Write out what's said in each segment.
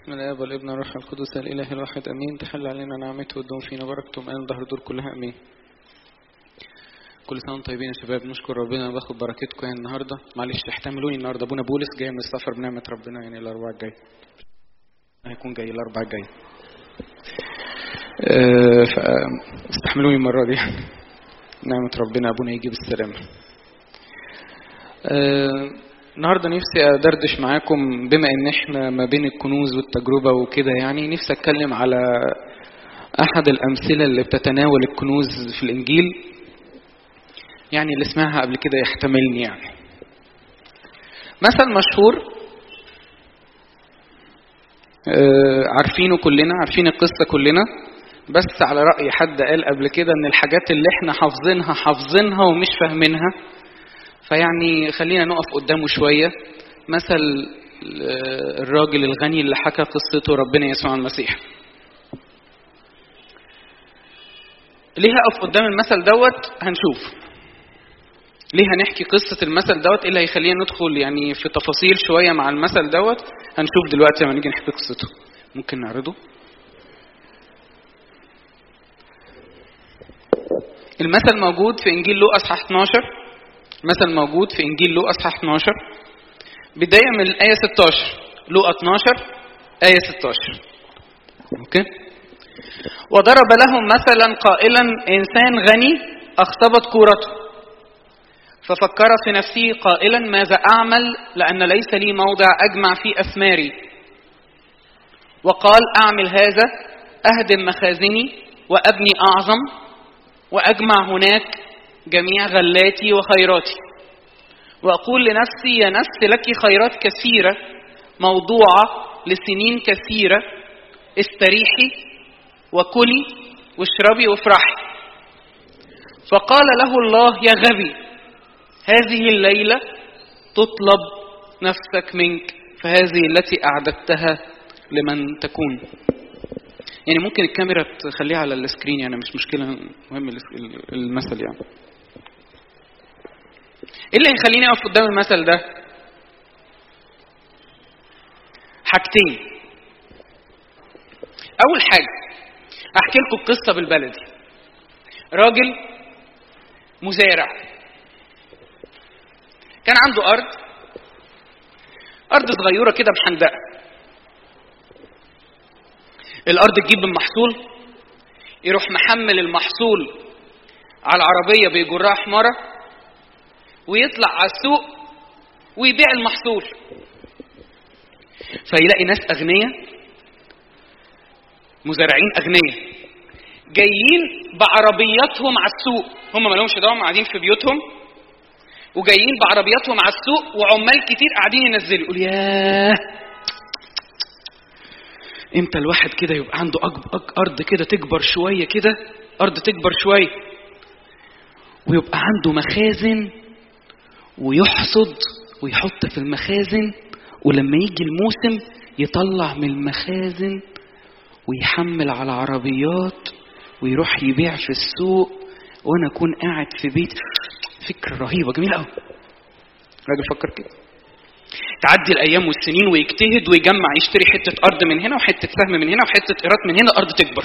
من الاب والابن والروح القدس الاله الواحد امين تحل علينا نعمته وتدوم فينا بركته من ظهر دور كلها امين كل سنه وانتم طيبين يا شباب نشكر ربنا باخد بركتكم يعني النهارده معلش احتملوني النهارده ابونا بولس جاي من السفر بنعمه ربنا يعني الاربعاء الجاي هيكون جاي الاربعاء الجاي أه فاستحملوني المره دي نعمه ربنا ابونا يجي بالسلامه أه النهارده نفسي ادردش معاكم بما ان احنا ما بين الكنوز والتجربه وكده يعني نفسي اتكلم على احد الامثله اللي بتتناول الكنوز في الانجيل يعني اللي سمعها قبل كده يحتملني يعني مثل مشهور آه عارفينه كلنا عارفين القصه كلنا بس على راي حد قال قبل كده ان الحاجات اللي احنا حافظينها حافظينها ومش فاهمينها فيعني خلينا نقف قدامه شوية مثل الراجل الغني اللي حكى قصته ربنا يسوع المسيح ليه هقف قدام المثل دوت هنشوف ليه هنحكي قصة المثل دوت ايه اللي هيخلينا ندخل يعني في تفاصيل شوية مع المثل دوت هنشوف دلوقتي لما نيجي نحكي قصته ممكن نعرضه المثل موجود في انجيل لوقا اصحاح 12 مثل موجود في انجيل لوقا اصحاح 12 بدايه من الايه 16 لوقا 12 ايه 16 اوكي وضرب لهم مثلا قائلا انسان غني اخطبت كورته ففكر في نفسه قائلا ماذا اعمل لان ليس لي موضع اجمع فيه اثماري وقال اعمل هذا اهدم مخازني وابني اعظم واجمع هناك جميع غلاتي وخيراتي واقول لنفسي يا نفس لك خيرات كثيره موضوعه لسنين كثيره استريحي وكلي واشربي وافرحي فقال له الله يا غبي هذه الليله تطلب نفسك منك فهذه التي اعددتها لمن تكون يعني ممكن الكاميرا تخليها على السكرين يعني مش مشكله مهم المثل يعني ايه اللي هيخليني اقف قدام المثل ده حاجتين اول حاجه احكي لكم قصه بالبلدي راجل مزارع كان عنده ارض ارض صغيره كده محندقه الارض تجيب المحصول يروح محمل المحصول على العربيه بيجرها حماره ويطلع على السوق ويبيع المحصول فيلاقي ناس اغنياء مزارعين اغنياء جايين بعربياتهم على السوق هم ما لهمش دعوه قاعدين في بيوتهم وجايين بعربياتهم على السوق وعمال كتير قاعدين ينزلوا يقول ياه امتى الواحد كده يبقى عنده ارض كده تكبر شويه كده ارض تكبر شويه ويبقى عنده مخازن ويحصد ويحط في المخازن ولما يجي الموسم يطلع من المخازن ويحمل على عربيات ويروح يبيع في السوق وانا اكون قاعد في بيت فكره رهيبه جميله قوي راجل فكر كده تعدي الايام والسنين ويجتهد ويجمع يشتري حته ارض من هنا وحته سهم من هنا وحته ايراد من هنا الارض تكبر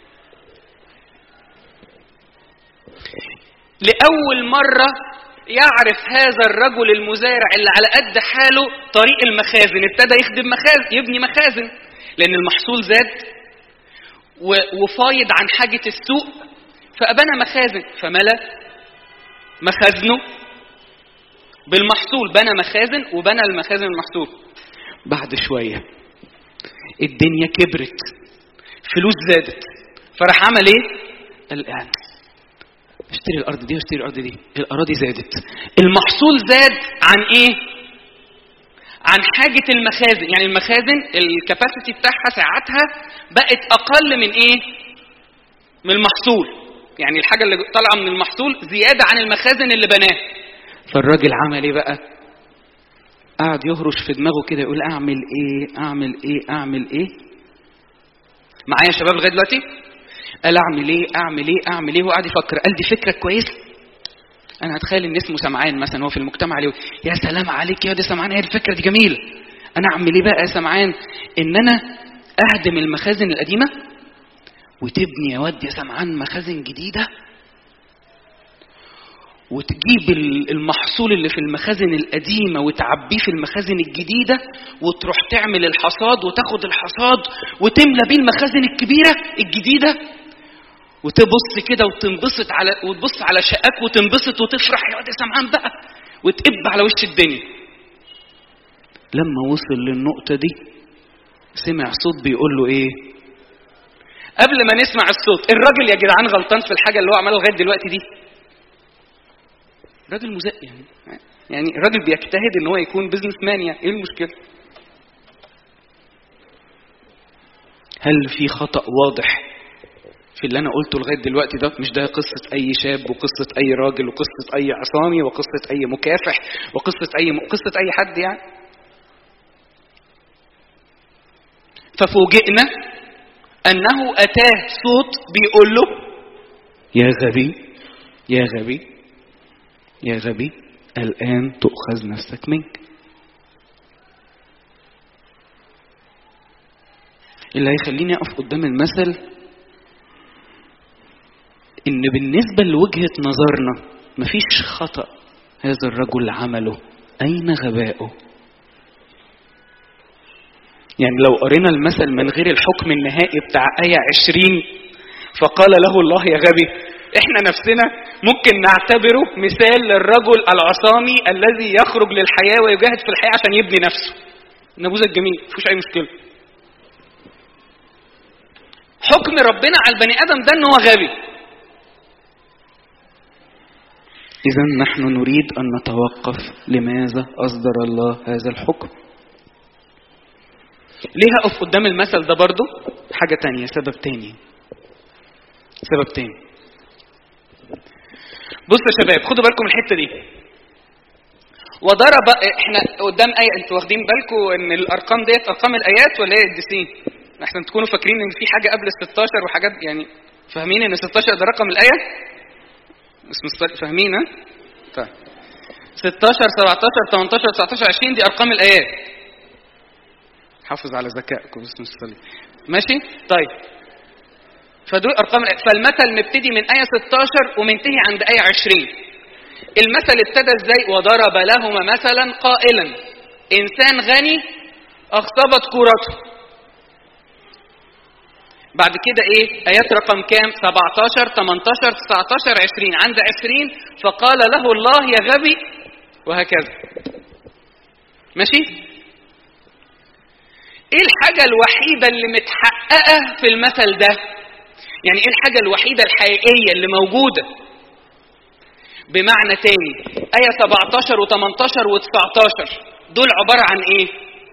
لاول مره يعرف هذا الرجل المزارع اللي على قد حاله طريق المخازن ابتدى يخدم مخازن يبني مخازن لان المحصول زاد وفايض عن حاجه السوق فابنى مخازن فملا مخازنه بالمحصول بنى مخازن وبنى المخازن المحصول بعد شويه الدنيا كبرت فلوس زادت فراح عمل ايه الان اشتري الارض دي واشتري الارض دي الاراضي زادت المحصول زاد عن ايه عن حاجة المخازن يعني المخازن الكباسيتي بتاعها ساعتها بقت أقل من إيه؟ من المحصول يعني الحاجة اللي طالعة من المحصول زيادة عن المخازن اللي بناها فالراجل عمل إيه بقى؟ قعد يهرش في دماغه كده يقول أعمل إيه؟ أعمل إيه؟ أعمل إيه؟ معايا يا شباب لغاية دلوقتي؟ قال اعمل ايه اعمل ايه اعمل ايه وقعد يفكر قال دي فكره كويسه انا هتخيل ان اسمه سمعان مثلا هو في المجتمع عليه يا سلام عليك يا دي سمعان هي الفكره دي جميله انا اعمل ايه بقى يا سمعان ان انا اهدم المخازن القديمه وتبني يا واد يا سمعان مخازن جديده وتجيب المحصول اللي في المخازن القديمة وتعبيه في المخازن الجديدة وتروح تعمل الحصاد وتاخد الحصاد وتملى بيه المخازن الكبيرة الجديدة وتبص كده وتنبسط على وتبص على شقاك وتنبسط وتفرح يا واد يا سمعان بقى وتقب على وش الدنيا. لما وصل للنقطة دي سمع صوت بيقول له ايه؟ قبل ما نسمع الصوت الراجل يا جدعان غلطان في الحاجة اللي هو عملها لغاية دلوقتي دي راجل مزق يعني يعني الراجل بيجتهد ان هو يكون بزنس مان يعني ايه المشكله هل في خطا واضح في اللي انا قلته لغايه دلوقتي ده مش ده قصه اي شاب وقصه اي راجل وقصه اي عصامي وقصه اي مكافح وقصه اي م... قصه اي حد يعني ففوجئنا انه اتاه صوت بيقول له يا غبي يا غبي يا غبي الآن تؤخذ نفسك منك اللي هيخليني أقف قدام المثل إن بالنسبة لوجهة نظرنا مفيش خطأ هذا الرجل عمله أين غباؤه يعني لو قرينا المثل من غير الحكم النهائي بتاع آية عشرين فقال له الله يا غبي احنا نفسنا ممكن نعتبره مثال للرجل العصامي الذي يخرج للحياة ويجاهد في الحياة عشان يبني نفسه نموذج جميل مفيش اي مشكلة حكم ربنا على البني ادم ده ان هو غبي اذا نحن نريد ان نتوقف لماذا اصدر الله هذا الحكم ليه هقف قدام المثل ده برضو حاجة تانية سبب تاني سبب تاني بصوا يا شباب خدوا بالكم الحته دي وضرب احنا قدام ايه انتوا واخدين بالكم ان الارقام ديت ارقام الايات ولا ايه الدسين احسن تكونوا فاكرين ان في حاجه قبل ال 16 وحاجات يعني فاهمين ان 16 ده رقم الايه اسم فاهمين ها طيب 16 17 18 19 20 دي ارقام الايات حافظ على ذكائكم بسم الله ماشي طيب فدول ارقام فالمثل مبتدي من ايه 16 ومنتهي عند ايه 20 المثل ابتدى ازاي وضرب لهما مثلا قائلا انسان غني اخطبت كورته بعد كده ايه ايات رقم كام 17 18 19 20 عند 20 فقال له الله يا غبي وهكذا ماشي ايه الحاجه الوحيده اللي متحققه في المثل ده يعني ايه الحاجة الوحيدة الحقيقية اللي موجودة بمعنى تاني آية 17 و18 و19 دول عبارة عن ايه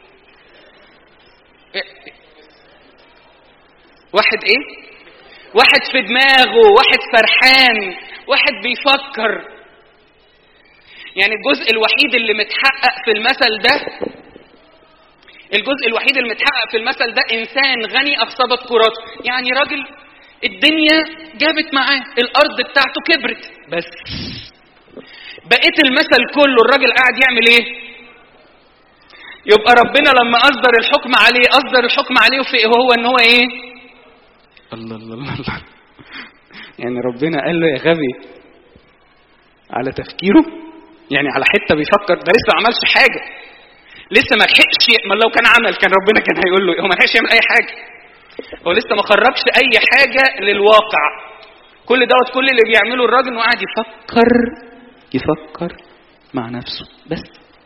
واحد ايه واحد في دماغه واحد فرحان واحد بيفكر يعني الجزء الوحيد اللي متحقق في المثل ده الجزء الوحيد اللي متحقق في المثل ده انسان غني اخصبت كراته يعني راجل الدنيا جابت معاه الارض بتاعته كبرت بس بقيت المثل كله الراجل قاعد يعمل ايه يبقى ربنا لما اصدر الحكم عليه اصدر الحكم عليه وفي هو ان هو ايه الله الله الله, الله. يعني ربنا قال له يا غبي على تفكيره يعني على حته بيفكر ده لسه ما عملش حاجه لسه ما لحقش ما لو كان عمل كان ربنا كان هيقول له هو ما لحقش يعمل اي حاجه هو لسه ما خرجش اي حاجه للواقع كل دوت كل اللي بيعمله الراجل انه قاعد يفكر يفكر مع نفسه بس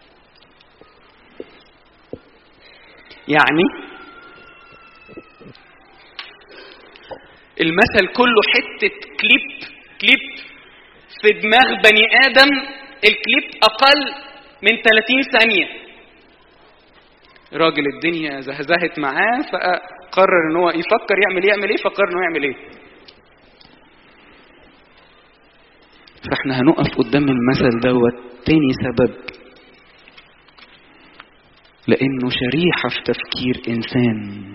يعني المثل كله حته كليب كليب في دماغ بني ادم الكليب اقل من 30 ثانيه راجل الدنيا زهزهت معاه فقرر ان هو يفكر يعمل ايه يعمل ايه فقرر انه يعمل ايه فاحنا هنقف قدام المثل دوت تاني سبب لانه شريحه في تفكير انسان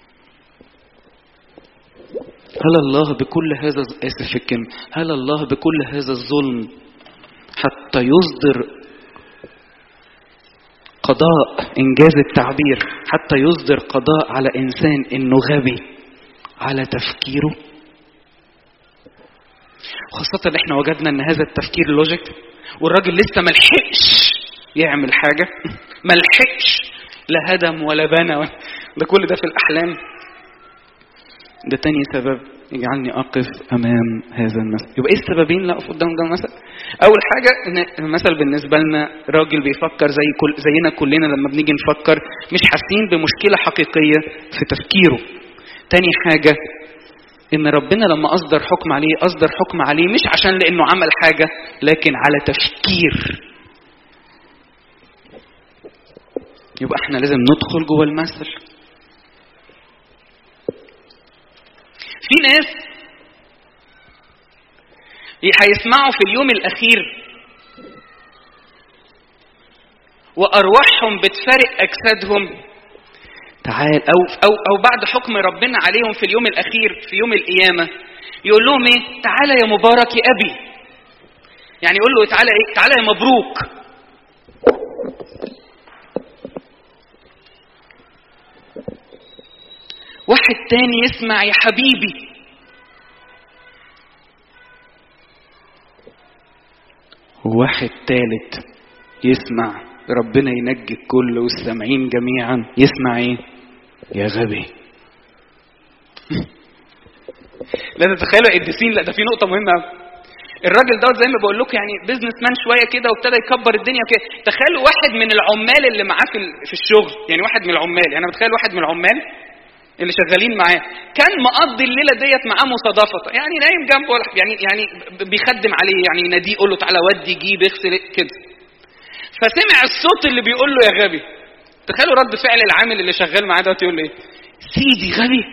هل الله بكل هذا اسف في الكلمه هل الله بكل هذا الظلم حتى يصدر قضاء انجاز التعبير حتى يصدر قضاء على انسان انه غبي على تفكيره خاصة ان احنا وجدنا ان هذا التفكير لوجيك والراجل لسه ملحقش يعمل حاجة ملحقش لا هدم ولا بنى ولا ده كل ده في الأحلام ده تاني سبب يجعلني أقف أمام هذا المثل يبقى إيه السببين لا أقف قدام ده المثل أول حاجة إن المثل بالنسبة لنا راجل بيفكر زي كل زينا كلنا لما بنيجي نفكر مش حاسين بمشكلة حقيقية في تفكيره تاني حاجة ان ربنا لما اصدر حكم عليه اصدر حكم عليه مش عشان لانه عمل حاجه لكن على تفكير يبقى احنا لازم ندخل جوه المثل في ناس هيسمعوا في اليوم الاخير وارواحهم بتفارق اجسادهم تعال او او او بعد حكم ربنا عليهم في اليوم الاخير في يوم القيامه يقول لهم ايه تعالى يا مبارك يا ابي يعني يقول له تعالى ايه تعالى يا مبروك واحد تاني يسمع يا حبيبي وواحد تالت يسمع ربنا ينجي الكل والسامعين جميعا يسمع ايه يا غبي لا تتخيلوا قديسين لا ده في نقطه مهمه قوي الراجل دوت زي ما بقول لكم يعني بيزنس مان شويه كده وابتدى يكبر الدنيا كده تخيلوا واحد من العمال اللي معاه في في الشغل يعني واحد من العمال يعني انا بتخيل واحد من العمال اللي شغالين معاه كان مقضي الليله ديت معاه مصادفه يعني نايم جنبه ولا يعني يعني بيخدم عليه يعني يناديه يقول له تعالى ودي جيب اغسل كده فسمع الصوت اللي بيقول له يا غبي تخيلوا رد فعل العامل اللي شغال معاه دوت يقول له ايه سيدي غبي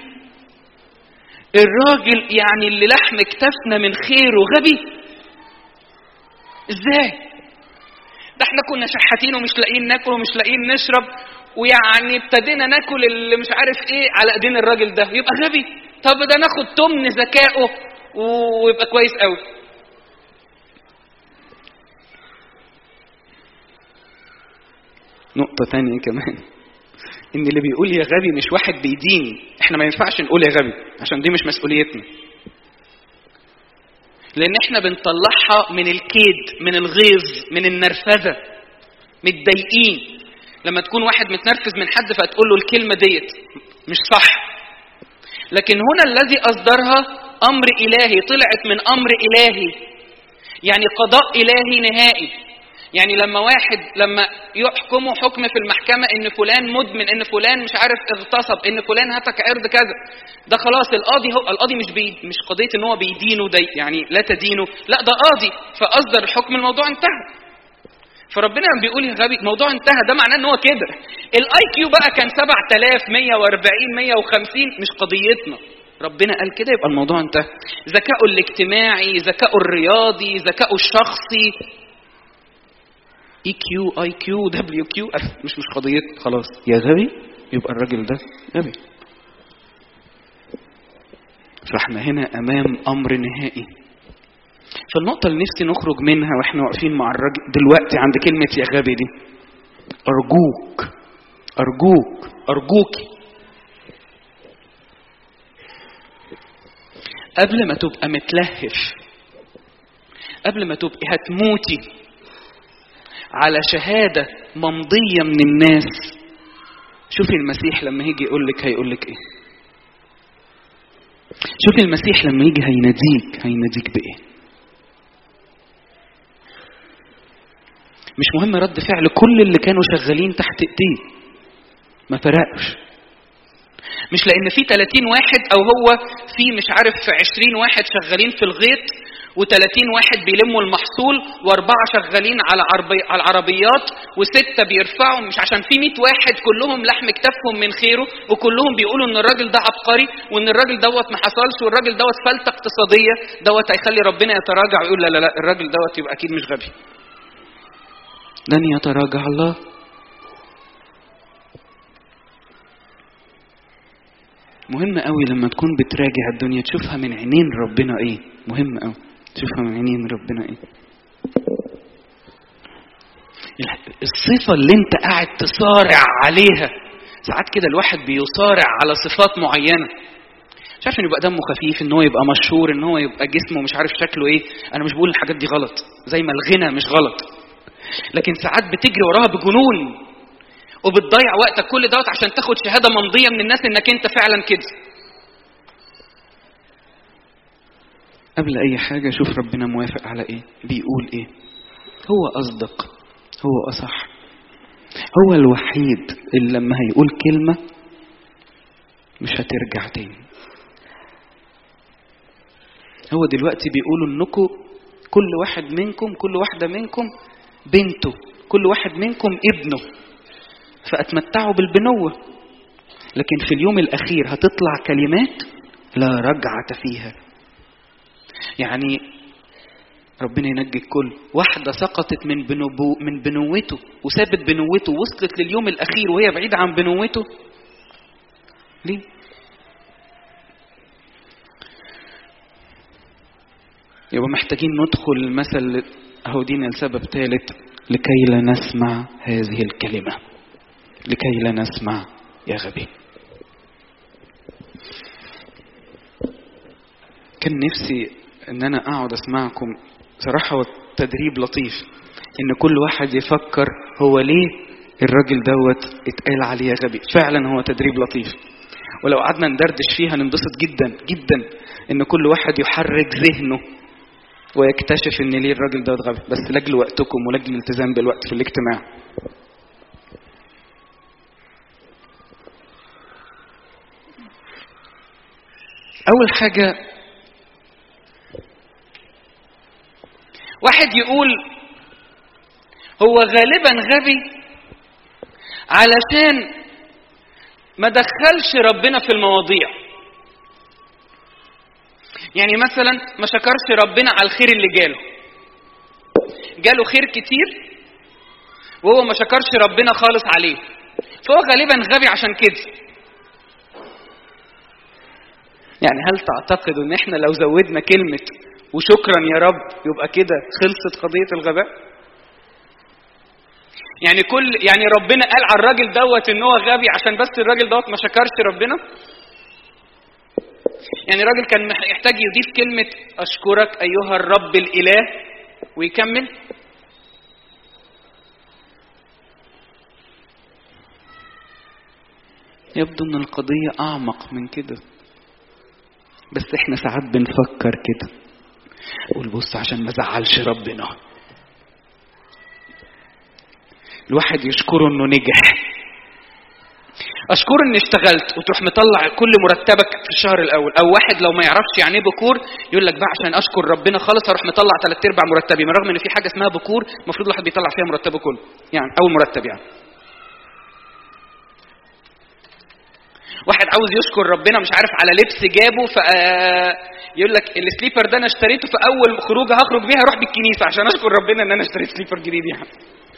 الراجل يعني اللي لحم كتفنا من خيره غبي ازاي ده احنا كنا شحاتين ومش لاقيين ناكل ومش لاقيين نشرب ويعني ابتدينا ناكل اللي مش عارف ايه على ايدين الراجل ده يبقى غبي طب ده ناخد تمن ذكائه ويبقى كويس قوي نقطة تانية كمان إن اللي بيقول يا غبي مش واحد بيدين، إحنا ما ينفعش نقول يا غبي عشان دي مش مسؤوليتنا. لأن إحنا بنطلعها من الكيد، من الغيظ، من النرفزة. متضايقين. لما تكون واحد متنرفز من حد فتقول له الكلمة ديت مش صح. لكن هنا الذي أصدرها أمر إلهي، طلعت من أمر إلهي. يعني قضاء إلهي نهائي. يعني لما واحد لما يحكموا حكم في المحكمة ان فلان مدمن ان فلان مش عارف اغتصب ان فلان هتك عرض كذا ده خلاص القاضي هو القاضي مش بي مش قضية ان هو بيدينه ده يعني لا تدينه لا ده قاضي فاصدر الحكم الموضوع انتهى فربنا لما بيقول يا غبي الموضوع انتهى ده معناه ان هو كده الاي كيو بقى كان 7140 150 مش قضيتنا ربنا قال كده يبقى الموضوع انتهى ذكائه الاجتماعي ذكائه الرياضي ذكائه الشخصي اي كيو اي كيو دبليو كيو مش مش قضيه خلاص يا غبي يبقى الراجل ده غبي فاحنا هنا امام امر نهائي فالنقطة اللي نفسي نخرج منها واحنا واقفين مع الراجل دلوقتي عند كلمة يا غبي دي أرجوك أرجوك أرجوكي قبل ما تبقى متلهف قبل ما تبقي هتموتي على شهادة ممضية من الناس شوفي المسيح لما يجي يقول لك هيقول لك ايه شوفي المسيح لما يجي هيناديك هيناديك بايه مش مهم رد فعل كل اللي كانوا شغالين تحت ايديه ما فرقش مش لان في 30 واحد او هو في مش عارف 20 واحد شغالين في الغيط و30 واحد بيلموا المحصول واربعه شغالين على عربي على العربيات وسته بيرفعوا مش عشان في 100 واحد كلهم لحم كتافهم من خيره وكلهم بيقولوا ان الراجل ده عبقري وان الراجل دوت ما حصلش والراجل دوت فلته اقتصاديه دوت هيخلي ربنا يتراجع ويقول لا لا لا الراجل دوت يبقى اكيد مش غبي. لن يتراجع الله مهم قوي لما تكون بتراجع الدنيا تشوفها من عينين ربنا ايه مهم قوي تشوفها من عينين ربنا ايه الصفة اللي انت قاعد تصارع عليها ساعات كده الواحد بيصارع على صفات معينة مش عارف ان يبقى دمه خفيف ان هو يبقى مشهور ان هو يبقى جسمه مش عارف شكله ايه انا مش بقول الحاجات دي غلط زي ما الغنى مش غلط لكن ساعات بتجري وراها بجنون وبتضيع وقتك كل دوت عشان تاخد شهاده ممضيه من الناس انك انت فعلا كده قبل اي حاجه شوف ربنا موافق على ايه بيقول ايه هو اصدق هو اصح هو الوحيد اللي لما هيقول كلمه مش هترجع تاني هو دلوقتي بيقولوا انكم كل واحد منكم كل واحده منكم بنته كل واحد منكم ابنه فاتمتعوا بالبنوه لكن في اليوم الاخير هتطلع كلمات لا رجعه فيها يعني ربنا ينجي الكل واحدة سقطت من بنبو من بنوته وسابت بنوته وصلت لليوم الأخير وهي بعيدة عن بنوته ليه؟ يبقى محتاجين ندخل المثل أهو دينا لسبب ثالث لكي لا نسمع هذه الكلمة لكي لا نسمع يا غبي كان نفسي ان انا اقعد اسمعكم صراحه هو تدريب لطيف ان كل واحد يفكر هو ليه الراجل دوت اتقال عليه يا غبي فعلا هو تدريب لطيف ولو قعدنا ندردش فيها ننبسط جدا جدا ان كل واحد يحرك ذهنه ويكتشف ان ليه الراجل دوت غبي بس لاجل وقتكم ولاجل الالتزام بالوقت في الاجتماع اول حاجه واحد يقول هو غالبا غبي علشان ما دخلش ربنا في المواضيع يعني مثلا ما شكرش ربنا على الخير اللي جاله جاله خير كتير وهو ما شكرش ربنا خالص عليه فهو غالبا غبي عشان كده يعني هل تعتقد ان احنا لو زودنا كلمه وشكرا يا رب يبقى كده خلصت قضية الغباء يعني كل يعني ربنا قال على الراجل دوت ان هو غبي عشان بس الراجل دوت ما شكرش ربنا يعني الراجل كان يحتاج يضيف كلمة أشكرك أيها الرب الإله ويكمل يبدو ان القضية أعمق من كده بس احنا ساعات بنفكر كده قول بص عشان ما زعلش ربنا الواحد يشكره انه نجح اشكره اني اشتغلت وتروح مطلع كل مرتبك في الشهر الاول او واحد لو ما يعرفش يعني ايه بكور يقول لك بقى عشان اشكر ربنا خالص اروح مطلع ثلاث ارباع مرتبي من رغم ان في حاجه اسمها بكور المفروض الواحد بيطلع فيها مرتبه كله يعني اول مرتب يعني واحد عاوز يشكر ربنا مش عارف على لبس جابه ف يقول لك السليبر ده انا اشتريته في اول خروجه هخرج بيها اروح بالكنيسه عشان اشكر ربنا ان انا اشتريت سليبر جديد يعني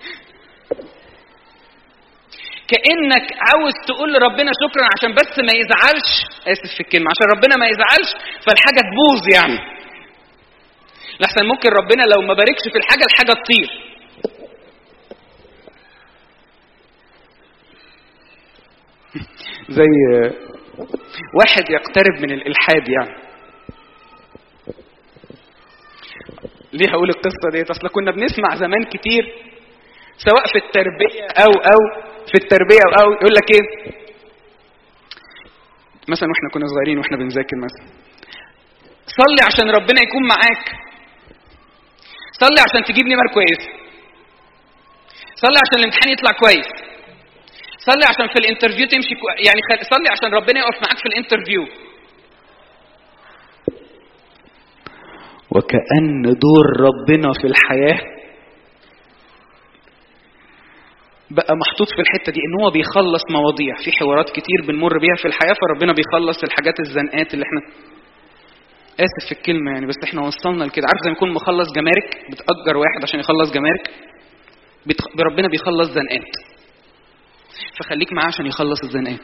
كانك عاوز تقول لربنا شكرا عشان بس ما يزعلش اسف في الكلمه عشان ربنا ما يزعلش فالحاجه تبوظ يعني لحسن ممكن ربنا لو ما باركش في الحاجه الحاجه تطير زي واحد يقترب من الالحاد يعني ليه هقول القصه ديت اصل كنا بنسمع زمان كتير سواء في التربيه او او في التربيه او او يقول لك ايه مثلا واحنا كنا صغيرين واحنا بنذاكر مثلا صلي عشان ربنا يكون معاك صلي عشان تجيب نمر كويس صلي عشان الامتحان يطلع كويس صلي عشان في الانترفيو تمشي كو... يعني خل... صلي عشان ربنا يقف معاك في الانترفيو وكأن دور ربنا في الحياة بقى محطوط في الحتة دي ان هو بيخلص مواضيع في حوارات كتير بنمر بيها في الحياة فربنا بيخلص الحاجات الزنقات اللي احنا اسف في الكلمة يعني بس احنا وصلنا لكده عارف زي ما يكون مخلص جمارك بتأجر واحد عشان يخلص جمارك بتخ... ربنا بيخلص زنقات فخليك معاه عشان يخلص الزنقات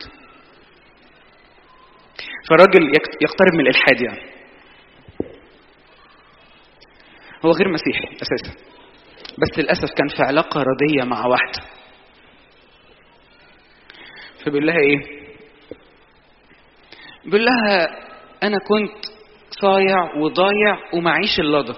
فالراجل يقترب من الالحاد يعني هو غير مسيحي اساسا بس للاسف كان في علاقه رديه مع واحده فبيقول لها ايه بيقول لها انا كنت صايع وضايع ومعيش اللضا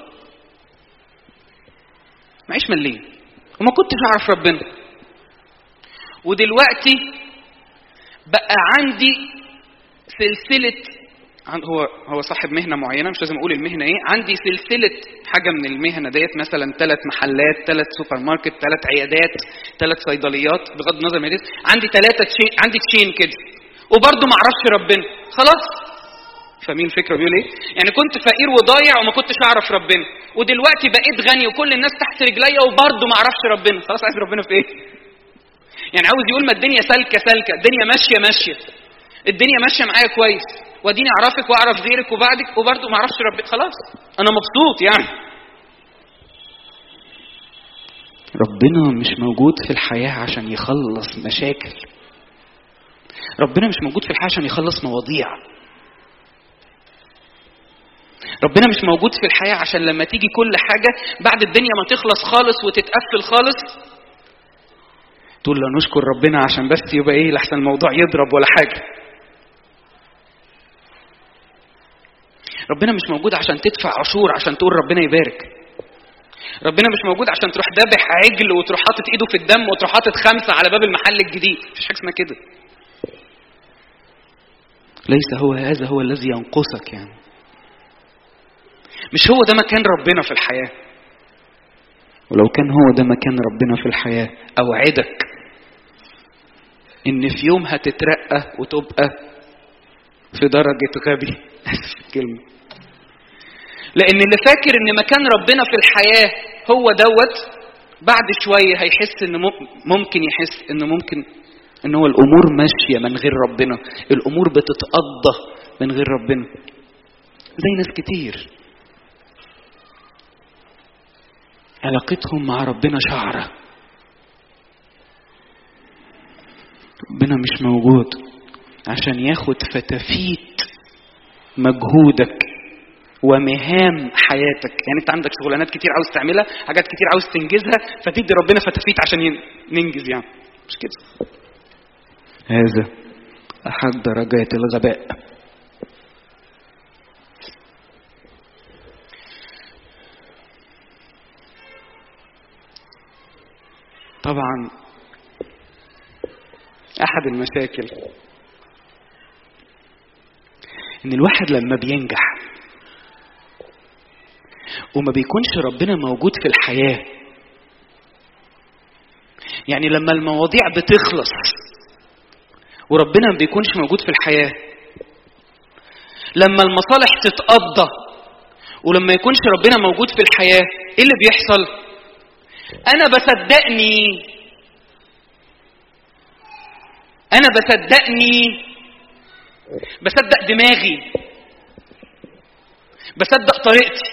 معيش مليم وما كنتش اعرف ربنا ودلوقتي بقى عندي سلسله عن- هو هو صاحب مهنه معينه مش لازم اقول المهنه ايه عندي سلسله حاجه من المهنه ديت مثلا ثلاث محلات ثلاث سوبر ماركت ثلاث عيادات ثلاث صيدليات بغض النظر من الاسم عندي ثلاثه تشين عندي تشين كده وبرضه ما اعرفش ربنا خلاص فاهمين الفكره بيقول ايه يعني كنت فقير وضايع وما كنتش اعرف ربنا ودلوقتي بقيت غني وكل الناس تحت رجليا وبرضه ما اعرفش ربنا خلاص عايز ربنا في ايه يعني عاوز يقول ما الدنيا سالكه سالكه الدنيا ماشيه ماشيه الدنيا ماشيه معايا كويس واديني اعرفك واعرف غيرك وبعدك وبرضه ما اعرفش ربنا خلاص انا مبسوط يعني ربنا مش موجود في الحياه عشان يخلص مشاكل ربنا مش موجود في الحياه عشان يخلص مواضيع ربنا مش موجود في الحياه عشان لما تيجي كل حاجه بعد الدنيا ما تخلص خالص وتتقفل خالص تقول له نشكر ربنا عشان بس يبقى ايه لحسن الموضوع يضرب ولا حاجه ربنا مش موجود عشان تدفع عشور عشان تقول ربنا يبارك ربنا مش موجود عشان تروح ذابح عجل وتروح حاطط ايده في الدم وتروح حاطط خمسه على باب المحل الجديد مفيش حاجه اسمها كده ليس هو هذا هو الذي ينقصك يعني مش هو ده مكان ربنا في الحياه ولو كان هو ده مكان ربنا في الحياه اوعدك ان في يوم هتترقى وتبقى في درجه غبي اسف الكلمه لان اللي فاكر ان مكان ربنا في الحياه هو دوت بعد شويه هيحس ان مم- ممكن يحس ان ممكن ان هو الامور ماشيه من غير ربنا الامور بتتقضى من غير ربنا زي ناس كتير علاقتهم مع ربنا شعره ربنا مش موجود عشان ياخد فتافيت مجهودك ومهام حياتك يعني انت عندك شغلانات كتير عاوز تعملها حاجات كتير عاوز تنجزها فتدي ربنا فتافيت عشان ين- ننجز يعني مش كده هذا احد درجات الغباء طبعا احد المشاكل ان الواحد لما بينجح وما بيكونش ربنا موجود في الحياه يعني لما المواضيع بتخلص وربنا ما بيكونش موجود في الحياه لما المصالح تتقضى ولما يكونش ربنا موجود في الحياه ايه اللي بيحصل انا بصدقني انا بصدقني بصدق دماغي بصدق طريقتي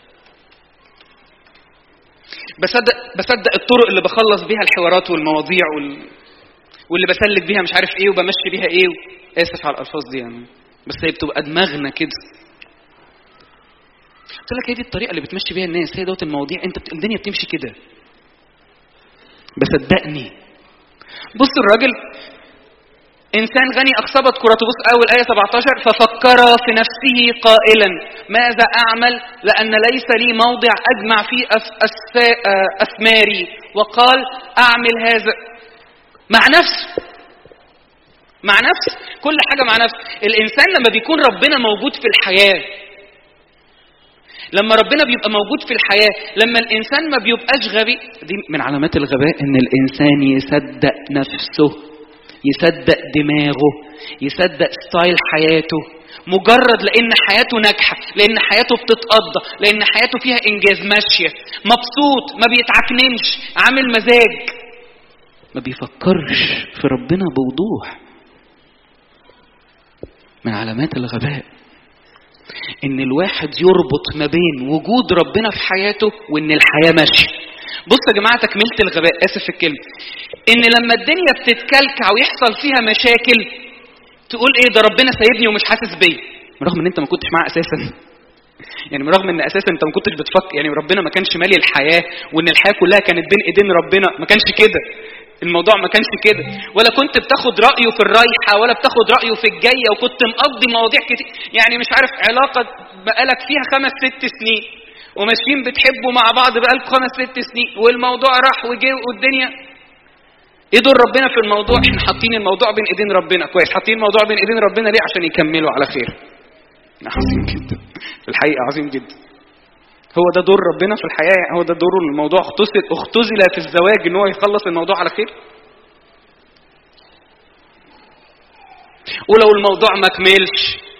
بصدق بصدق الطرق اللي بخلص بيها الحوارات والمواضيع وال... واللي بسلك بيها مش عارف ايه وبمشي بيها ايه و... اسف على الالفاظ دي يعني بس هي بتبقى دماغنا كده قلت لك هي دي الطريقه اللي بتمشي بيها الناس هي دوت المواضيع انت بت... الدنيا بتمشي كده بصدقني بص الراجل إنسان غني أخصبت كرته بص أول آية 17 ففكر في نفسه قائلا ماذا أعمل لأن ليس لي موضع أجمع فيه أس أس أثماري وقال أعمل هذا مع نفسه مع نفسه كل حاجة مع نفسه الإنسان لما بيكون ربنا موجود في الحياة لما ربنا بيبقى موجود في الحياة لما الإنسان ما بيبقاش غبي دي من علامات الغباء إن الإنسان يصدق نفسه يصدق دماغه يصدق ستايل حياته مجرد لان حياته ناجحه لان حياته بتتقضى لان حياته فيها انجاز ماشيه مبسوط ما بيتعكننش عامل مزاج ما بيفكرش في ربنا بوضوح من علامات الغباء ان الواحد يربط ما بين وجود ربنا في حياته وان الحياه ماشيه بصوا يا جماعه تكمله الغباء اسف في الكلمه ان لما الدنيا بتتكلكع ويحصل فيها مشاكل تقول ايه ده ربنا سايبني ومش حاسس بيا رغم ان انت ما كنتش معاه اساسا يعني رغم ان اساسا انت ما كنتش بتفكر يعني ربنا ما كانش مالي الحياه وان الحياه كلها كانت بين ايدين ربنا ما كانش كده الموضوع ما كانش كده ولا كنت بتاخد رايه في الرايحه ولا بتاخد رايه في الجايه وكنت مقضي مواضيع كتير يعني مش عارف علاقه بقالك فيها خمس ست سنين وماشيين بتحبوا مع بعض بقالكم خمس ست سنين والموضوع راح وجه والدنيا ايه دور ربنا في الموضوع احنا حاطين الموضوع بين ايدين ربنا كويس حاطين الموضوع بين ايدين ربنا ليه عشان يكملوا على خير عظيم جدا في الحقيقه عظيم جدا هو ده دور ربنا في الحياه هو ده دوره الموضوع اختزل اختزل في الزواج ان هو يخلص الموضوع على خير ولو الموضوع ما كملش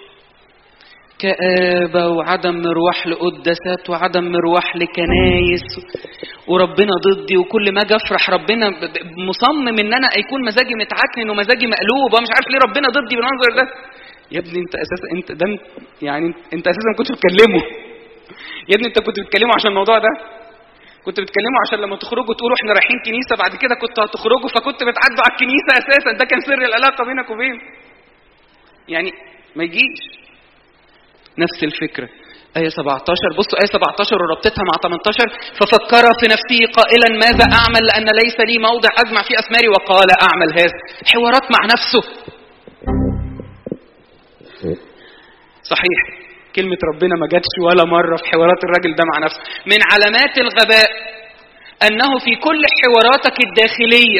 كآبة وعدم مروح لقداسات وعدم مروح لكنايس وربنا ضدي وكل ما اجي افرح ربنا مصمم ان انا يكون مزاجي متعكنن ومزاجي مقلوب ومش عارف ليه ربنا ضدي بالمنظر ده يا ابني انت اساسا انت ده يعني انت اساسا ما كنتش بتكلمه يا ابني انت كنت بتكلمه عشان الموضوع ده كنت بتكلموا عشان لما تخرجوا تقولوا احنا رايحين كنيسه بعد كده كنتوا هتخرجوا فكنت بتعدوا على الكنيسه اساسا ده كان سر العلاقه بينك وبين يعني ما يجيش نفس الفكره آية 17 بصوا آية 17 وربطتها مع 18 ففكر في نفسه قائلا ماذا أعمل لأن ليس لي موضع أجمع فيه أثماري وقال أعمل هذا حوارات مع نفسه صحيح كلمة ربنا ما جاتش ولا مرة في حوارات الراجل ده مع نفسه من علامات الغباء أنه في كل حواراتك الداخلية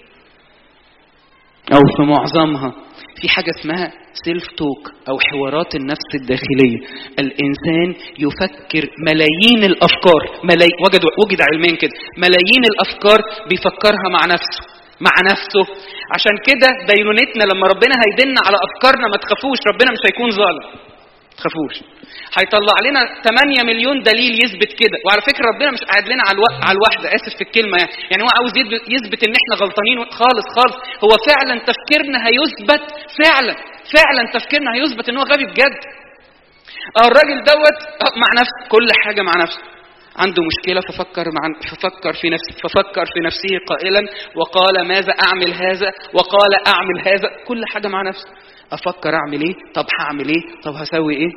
أو في معظمها في حاجة اسمها سيلف توك أو حوارات النفس الداخلية الإنسان يفكر ملايين الأفكار ملاي... وجد وجد علميا كده ملايين الأفكار بيفكرها مع نفسه مع نفسه عشان كده دينونتنا لما ربنا هيدن على أفكارنا ما تخافوش ربنا مش هيكون ظالم تخافوش هيطلع لنا 8 مليون دليل يثبت كده وعلى فكره ربنا مش قاعد لنا على الو... على الواحده اسف في الكلمه يعني يعني هو عاوز يثبت ان احنا غلطانين خالص خالص هو فعلا تفكيرنا هيثبت فعلا فعلا تفكيرنا هيثبت ان هو غبي بجد اه الراجل دوت مع نفسه كل حاجه مع نفسه عنده مشكلة ففكر مع ففكر في نفسه ففكر في نفسه قائلا وقال ماذا أعمل هذا وقال أعمل هذا كل حاجة مع نفسه افكر اعمل ايه طب هعمل ايه طب هسوي ايه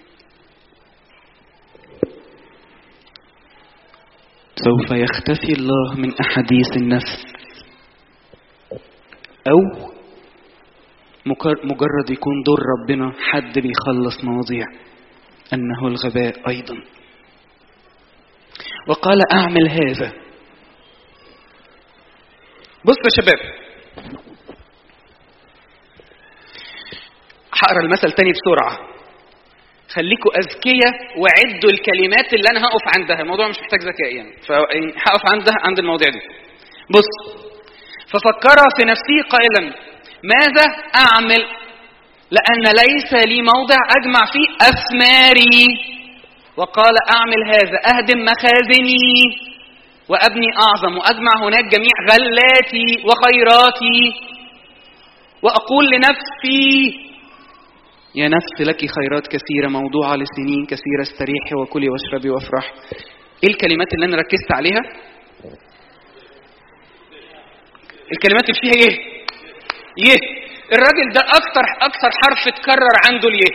سوف يختفي الله من احاديث النفس او مجرد يكون دور ربنا حد بيخلص مواضيع انه الغباء ايضا وقال اعمل هذا بص يا شباب هقرا المثل تاني بسرعه خليكوا اذكياء وعدوا الكلمات اللي انا هقف عندها الموضوع مش محتاج ذكاء يعني فهقف عندها عند المواضيع دي بص ففكر في نفسه قائلا ماذا اعمل لان ليس لي موضع اجمع فيه اثماري وقال اعمل هذا اهدم مخازني وابني اعظم واجمع هناك جميع غلاتي وخيراتي واقول لنفسي يا نفس لك خيرات كثيرة موضوعة لسنين كثيرة استريحي وكلي واشربي وافرح ايه الكلمات اللي انا ركزت عليها الكلمات اللي فيها ايه يه الراجل ده اكتر اكتر حرف اتكرر عنده اليه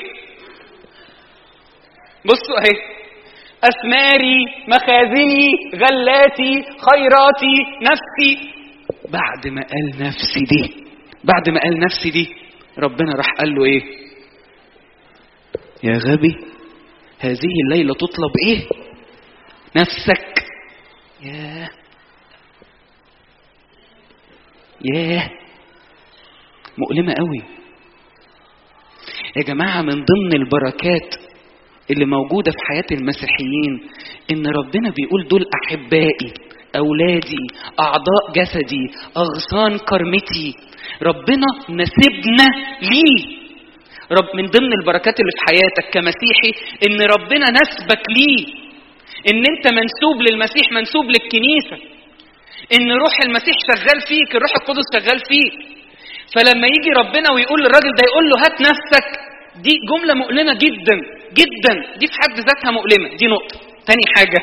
بصوا اهي اسماري مخازني غلاتي خيراتي نفسي بعد ما قال نفسي دي بعد ما قال نفسي دي ربنا راح قال له ايه يا غبي هذه الليلة تطلب ايه نفسك ياه ياه مؤلمة قوي يا جماعة من ضمن البركات اللي موجودة في حياة المسيحيين إن ربنا بيقول دول أحبائي أولادي أعضاء جسدي أغصان كرمتي ربنا نسبنا ليه رب من ضمن البركات اللي في حياتك كمسيحي ان ربنا نسبك ليه ان انت منسوب للمسيح منسوب للكنيسه ان روح المسيح شغال فيك الروح القدس شغال فيك فلما يجي ربنا ويقول للراجل ده يقول له هات نفسك دي جملة مؤلمة جدا جدا دي في حد ذاتها مؤلمة دي نقطة تاني حاجة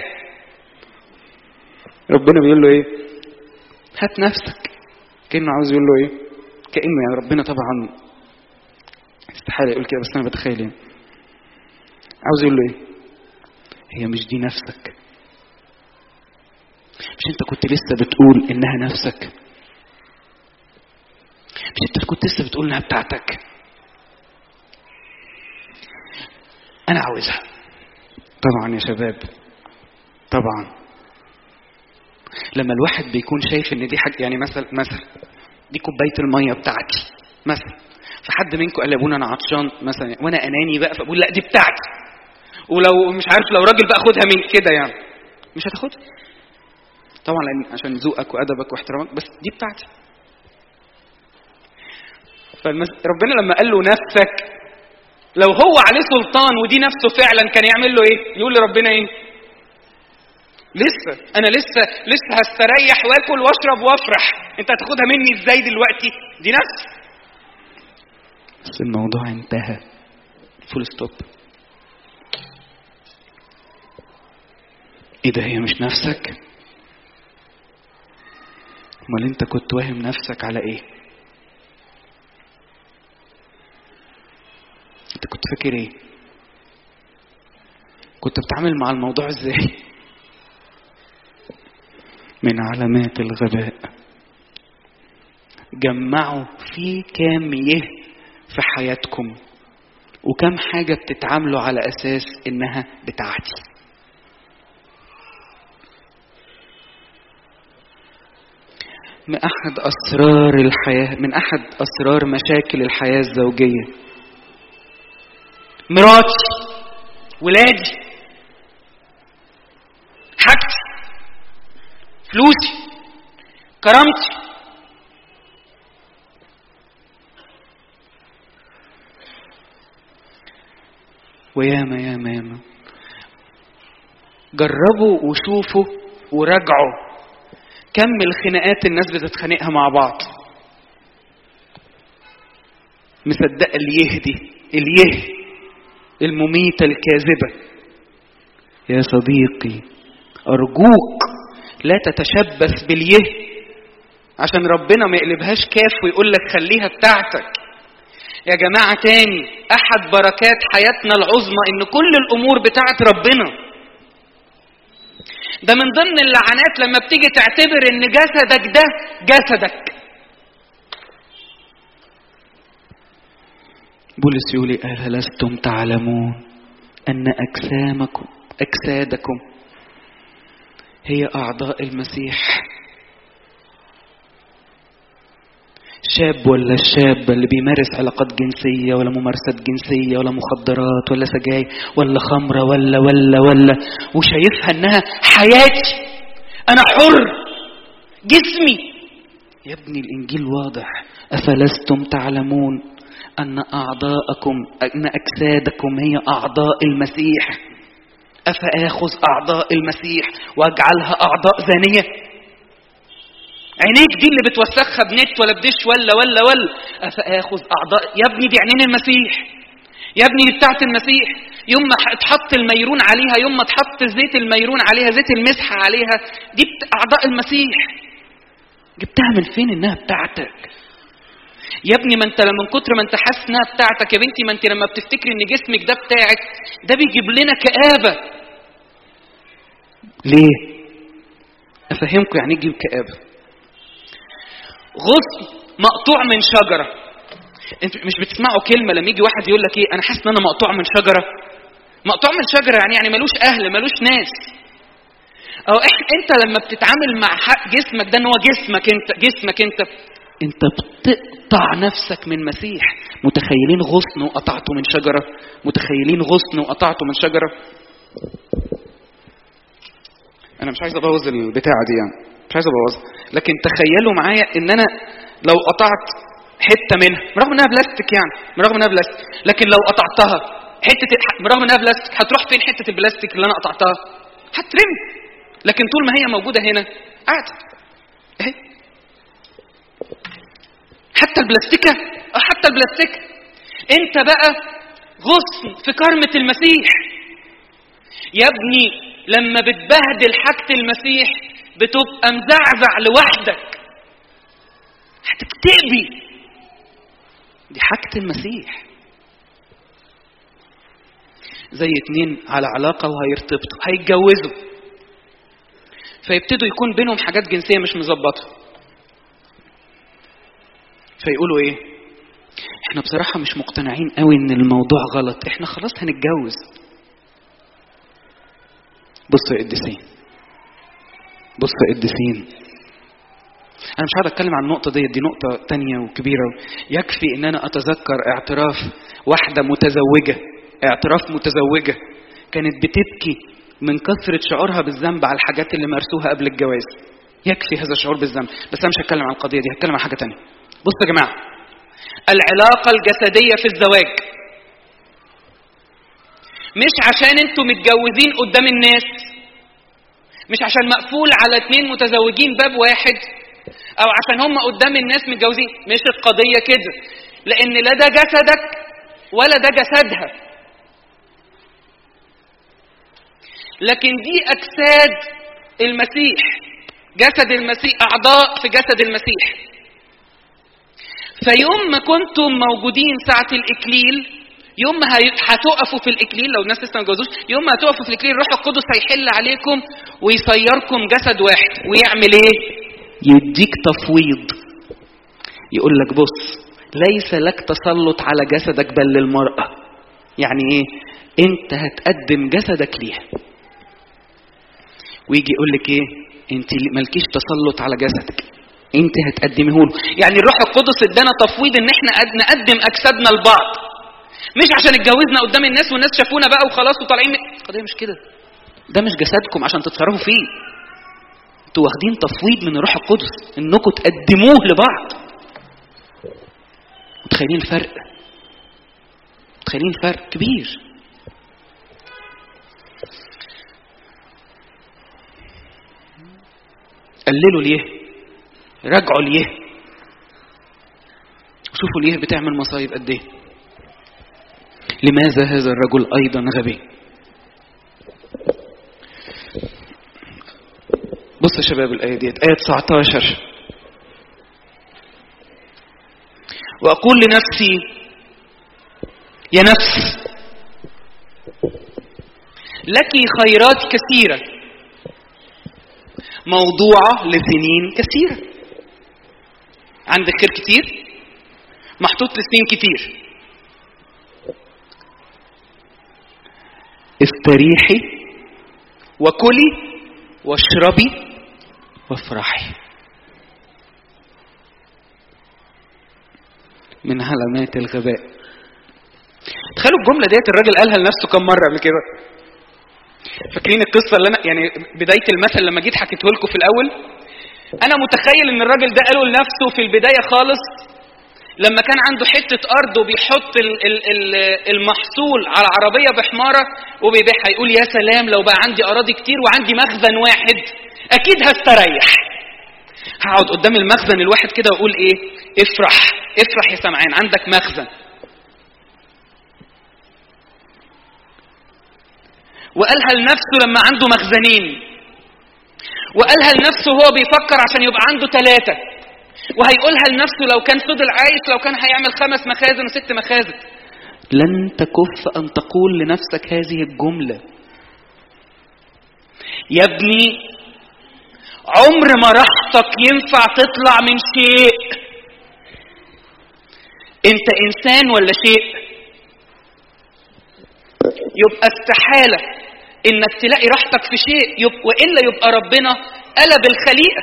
ربنا بيقول له ايه هات نفسك كأنه عاوز يقول له ايه كأنه يعني ربنا طبعا استحالة يقول كده بس أنا بتخيل يعني عاوز يقول له إيه؟ هي مش دي نفسك مش انت كنت لسه بتقول انها نفسك مش انت كنت لسه بتقول انها بتاعتك انا عاوزها طبعا يا شباب طبعا لما الواحد بيكون شايف ان دي حاجه يعني مثلا مثلا دي كوبايه الميه بتاعتي مثلا فحد منكم قال لابونا انا عطشان مثلا وانا اناني بقى فبقول لا دي بتاعتي ولو مش عارف لو راجل بقى خدها من كده يعني مش هتاخدها طبعا لان عشان ذوقك وادبك واحترامك بس دي بتاعتي فالمس... ربنا لما قال له نفسك لو هو عليه سلطان ودي نفسه فعلا كان يعمل له ايه يقول لربنا ايه لسه انا لسه لسه هستريح واكل واشرب وافرح انت هتاخدها مني ازاي دلوقتي دي نفس بس الموضوع انتهى فول ستوب ايه ده هي مش نفسك امال انت كنت واهم نفسك على ايه انت كنت فاكر ايه كنت بتعامل مع الموضوع ازاي من علامات الغباء جمعوا في كام يه في حياتكم وكم حاجة بتتعاملوا على أساس إنها بتاعتي من أحد أسرار الحياة من أحد أسرار مشاكل الحياة الزوجية مراتي ولادي حاجتي فلوسي كرامتي وياما ياما ياما جربوا وشوفوا وراجعوا كم الخناقات الناس بتتخانقها مع بعض مصدقه اليه دي اليه المميته الكاذبه يا صديقي ارجوك لا تتشبث باليه عشان ربنا ما يقلبهاش كاف ويقول لك خليها بتاعتك يا جماعة تاني أحد بركات حياتنا العظمى إن كل الأمور بتاعت ربنا ده من ضمن اللعنات لما بتيجي تعتبر إن جسدك ده جسدك بولس يقول قال لستم تعلمون أن أجسامكم أجسادكم هي أعضاء المسيح شاب ولا الشاب اللي بيمارس علاقات جنسية ولا ممارسات جنسية ولا مخدرات ولا سجاير ولا خمرة ولا ولا ولا وشايفها انها حياتي انا حر جسمي يا ابني الانجيل واضح افلستم تعلمون ان اعضاءكم ان اجسادكم هي اعضاء المسيح افاخذ اعضاء المسيح واجعلها اعضاء زانيه عينيك دي اللي بتوسخها بنت ولا بدش ولا ولا ولا افاخذ اعضاء يا ابني دي عينين المسيح يا ابني دي بتاعت المسيح يوم ما اتحط الميرون عليها يوم ما اتحط زيت الميرون عليها زيت المسح عليها دي اعضاء المسيح جبتها من فين انها بتاعتك يا ابني ما انت من كتر ما انت حاسس انها بتاعتك يا بنتي ما انت لما بتفتكري ان جسمك ده بتاعك ده بيجيب لنا كآبة ليه؟ افهمكم يعني يجيب كآبة غصن مقطوع من شجره انت مش بتسمعوا كلمه لما يجي واحد يقول لك ايه انا حاسس ان انا مقطوع من شجره مقطوع من شجره يعني يعني ملوش اهل ملوش ناس او انت لما بتتعامل مع حق جسمك ده ان هو جسمك انت جسمك انت انت بتقطع نفسك من مسيح متخيلين غصن وقطعته من شجره متخيلين غصن وقطعته من شجره انا مش عايز ابوظ البتاعه دي يعني مش عايز ابوظها لكن تخيلوا معايا ان انا لو قطعت حته منها برغم انها بلاستيك يعني برغم انها بلاستيك لكن لو قطعتها حته برغم انها بلاستيك هتروح فين حته البلاستيك اللي انا قطعتها هترمي لكن طول ما هي موجوده هنا قاعده اهي حتى البلاستيكه اه حتى البلاستيكه انت بقى غصن في كرمه المسيح يا ابني لما بتبهدل حاجه المسيح بتبقى مزعزع لوحدك هتكتئبي دي حاجة المسيح زي اتنين على علاقة وهيرتبطوا هيتجوزوا فيبتدوا يكون بينهم حاجات جنسية مش مظبطة فيقولوا ايه احنا بصراحة مش مقتنعين قوي ان الموضوع غلط احنا خلاص هنتجوز بصوا يا قديسين بصوا يا قديسين انا مش هقعد اتكلم عن النقطة دي دي نقطة تانية وكبيرة يكفي ان انا اتذكر اعتراف واحدة متزوجة اعتراف متزوجة كانت بتبكي من كثرة شعورها بالذنب على الحاجات اللي مارسوها قبل الجواز يكفي هذا الشعور بالذنب بس انا مش هتكلم عن القضية دي هتكلم عن حاجة تانية بصوا يا جماعة العلاقة الجسدية في الزواج مش عشان انتوا متجوزين قدام الناس مش عشان مقفول على اتنين متزوجين باب واحد او عشان هم قدام الناس متجوزين مش القضية كده لان لا ده جسدك ولا ده جسدها لكن دي اجساد المسيح جسد المسيح اعضاء في جسد المسيح فيوم ما كنتم موجودين ساعة الإكليل يوم ما هتقفوا في الإكليل لو الناس لسه ما اتجوزوش يوم ما هتقفوا في الإكليل الروح القدس هيحل عليكم ويصيركم جسد واحد ويعمل إيه؟ يديك تفويض يقول لك بص ليس لك تسلط على جسدك بل للمرأة يعني إيه؟ أنت هتقدم جسدك ليها ويجي يقول لك إيه؟ أنت مالكيش تسلط على جسدك انت هتقدميه له يعني الروح القدس ادانا تفويض ان احنا نقدم اجسادنا لبعض مش عشان اتجوزنا قدام الناس والناس شافونا بقى وخلاص وطالعين القضيه مش كده ده مش جسدكم عشان تتصرفوا فيه انتوا واخدين تفويض من الروح القدس انكم تقدموه لبعض متخيلين الفرق متخيلين الفرق كبير قللوا ليه راجعوا ليه شوفوا ليه بتعمل مصايب قد ايه لماذا هذا الرجل ايضا غبي بص يا شباب الايه ديت ايه 19 واقول لنفسي يا نفس لك خيرات كثيره موضوعه لسنين كثيره عندك خير كتير محطوط لسنين كتير استريحي وكلي واشربي وافرحي من علامات الغباء تخيلوا الجمله ديت الراجل قالها لنفسه كم مره قبل كده فاكرين القصه اللي انا يعني بدايه المثل لما جيت حكيته لكم في الاول انا متخيل ان الراجل ده قاله لنفسه في البدايه خالص لما كان عنده حته ارض وبيحط ال ال ال المحصول على عربيه بحماره وبيبيعها يقول يا سلام لو بقى عندي اراضي كتير وعندي مخزن واحد اكيد هستريح هقعد قدام المخزن الواحد كده واقول ايه افرح افرح يا سمعان عندك مخزن وقالها لنفسه لما عنده مخزنين وقالها لنفسه وهو بيفكر عشان يبقى عنده ثلاثة وهيقولها لنفسه لو كان فضل عايش لو كان هيعمل خمس مخازن وست مخازن لن تكف أن تقول لنفسك هذه الجملة يا ابني عمر ما راحتك ينفع تطلع من شيء انت انسان ولا شيء يبقى استحالة انك تلاقي راحتك في شيء يبقى والا يبقى ربنا قلب الخليقة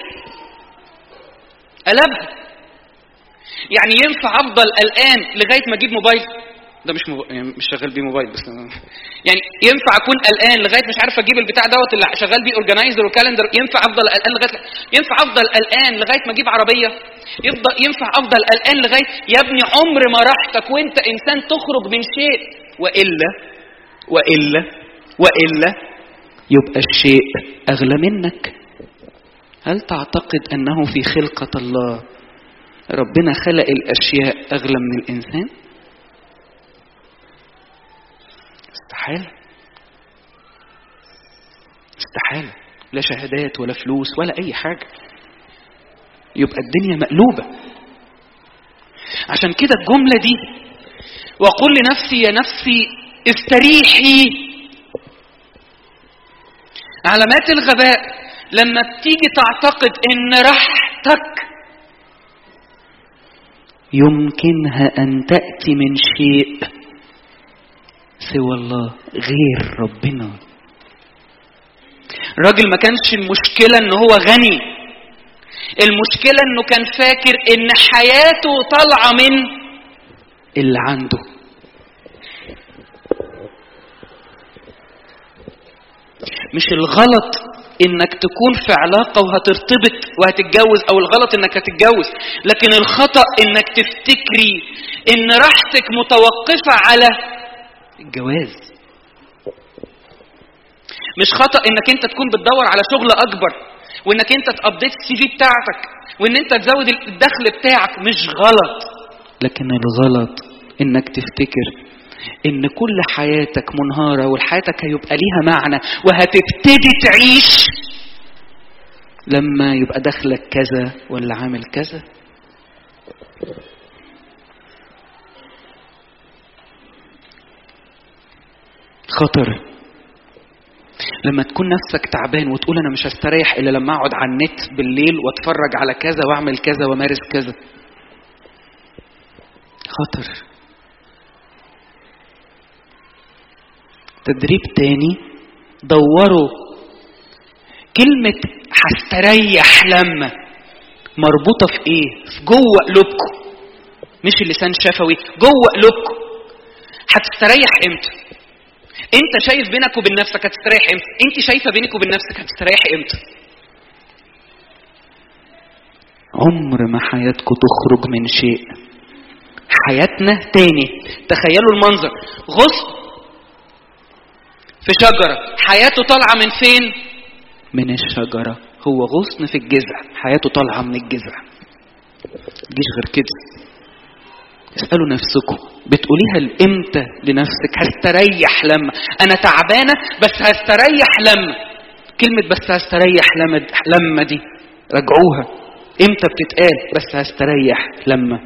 قلبها يعني ينفع افضل قلقان لغاية ما اجيب موبايل ده مش موبايل يعني مش شغال بيه موبايل بس يعني ينفع اكون قلقان لغايه مش عارف اجيب البتاع دوت اللي شغال بيه اورجنايزر وكالندر ينفع افضل قلقان لغايه ينفع افضل قلقان لغايه ما اجيب عربيه يفضل ينفع افضل قلقان لغايه يا ابني عمر ما راحتك وانت انسان تخرج من شيء والا والا والا يبقى الشيء اغلى منك هل تعتقد انه في خلقه الله ربنا خلق الاشياء اغلى من الانسان استحالة استحالة لا شهادات ولا فلوس ولا أي حاجة يبقى الدنيا مقلوبة عشان كده الجملة دي وقل لنفسي يا نفسي استريحي علامات الغباء لما بتيجي تعتقد ان راحتك يمكنها ان تاتي من شيء سوى الله غير ربنا الراجل ما كانش المشكله ان هو غني المشكله انه كان فاكر ان حياته طالعه من اللي عنده مش الغلط انك تكون في علاقة وهترتبط وهتتجوز او الغلط انك هتتجوز لكن الخطأ انك تفتكري ان راحتك متوقفة على الجواز مش خطأ انك انت تكون بتدور على شغل اكبر وانك انت تابديت السي في بتاعتك وان انت تزود الدخل بتاعك مش غلط لكن الغلط انك تفتكر ان كل حياتك منهارة وحياتك هيبقى ليها معنى وهتبتدي تعيش لما يبقى دخلك كذا ولا عامل كذا خطر لما تكون نفسك تعبان وتقول انا مش هستريح الا لما اقعد على النت بالليل واتفرج على كذا واعمل كذا وامارس كذا خطر تدريب تاني دوروا كلمة هستريح لما مربوطة في ايه؟ في جوه قلوبكم مش اللسان شفوي جوه قلوبكم هتستريح امتى؟ انت شايف بينك وبين نفسك هتستريح امتى؟ انت شايفة بينك وبين نفسك هتستريح امتى؟ عمر ما حياتكم تخرج من شيء حياتنا تاني تخيلوا المنظر غصن في شجرة حياته طالعة من فين؟ من الشجرة هو غصن في الجذع حياته طالعة من الجذع تجيش غير كده اسألوا نفسكم بتقوليها لامتى لنفسك هستريح لما انا تعبانة بس هستريح لما كلمة بس هستريح لما لما دي راجعوها امتى بتتقال بس هستريح لما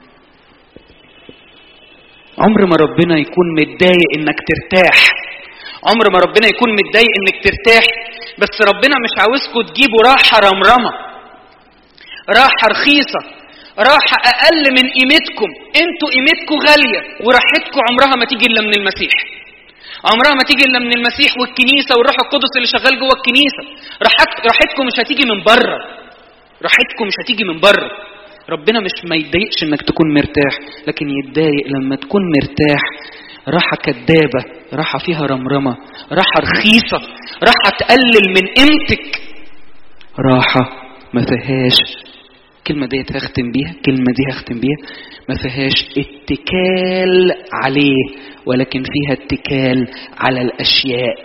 عمر ما ربنا يكون متضايق انك ترتاح عمر ما ربنا يكون متضايق انك ترتاح بس ربنا مش عاوزكم تجيبوا راحة رمرمة راحة رخيصة راحة أقل من قيمتكم انتوا قيمتكم غالية وراحتكم عمرها ما تيجي إلا من المسيح عمرها ما تيجي إلا من المسيح والكنيسة والروح القدس اللي شغال جوه الكنيسة راحتكم مش هتيجي من بره راحتكم مش هتيجي من بره ربنا مش ما يتضايقش انك تكون مرتاح لكن يتضايق لما تكون مرتاح راحة كدابة راحة فيها رمرمة راحة رخيصة راحة تقلل من قيمتك راحة ما فيهاش الكلمة دي هختم بيها الكلمة دي هختم بيها ما فيهاش اتكال عليه ولكن فيها اتكال على الأشياء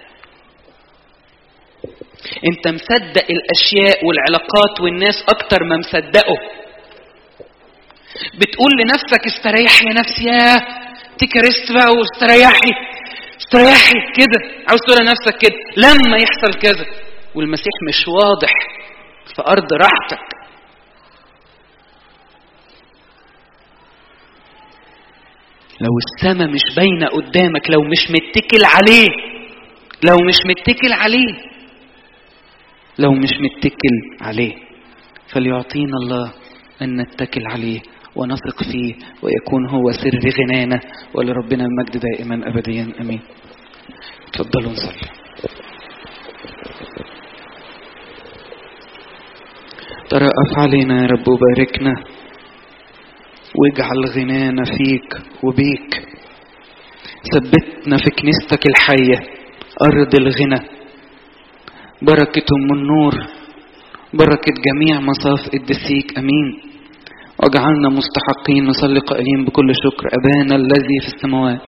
انت مصدق الأشياء والعلاقات والناس أكتر ما مصدقه بتقول لنفسك استريح يا نفسي يا تكرست بقى واستريحي استريحي كده عاوز تقول لنفسك كده لما يحصل كذا والمسيح مش واضح في أرض راحتك لو السماء مش باينه قدامك لو مش متكل عليه لو مش متكل عليه لو مش متكل عليه فليعطينا الله ان نتكل عليه ونثق فيه ويكون هو سر غنانا ولربنا المجد دائما ابديا امين تفضلوا نصلي ترأف علينا يا رب وباركنا واجعل غنانا فيك وبيك ثبتنا في كنيستك الحية أرض الغنى بركة أم النور بركة جميع مصاف قدسيك أمين واجعلنا مستحقين نصلي قائلين بكل شكر أبانا الذي في السماوات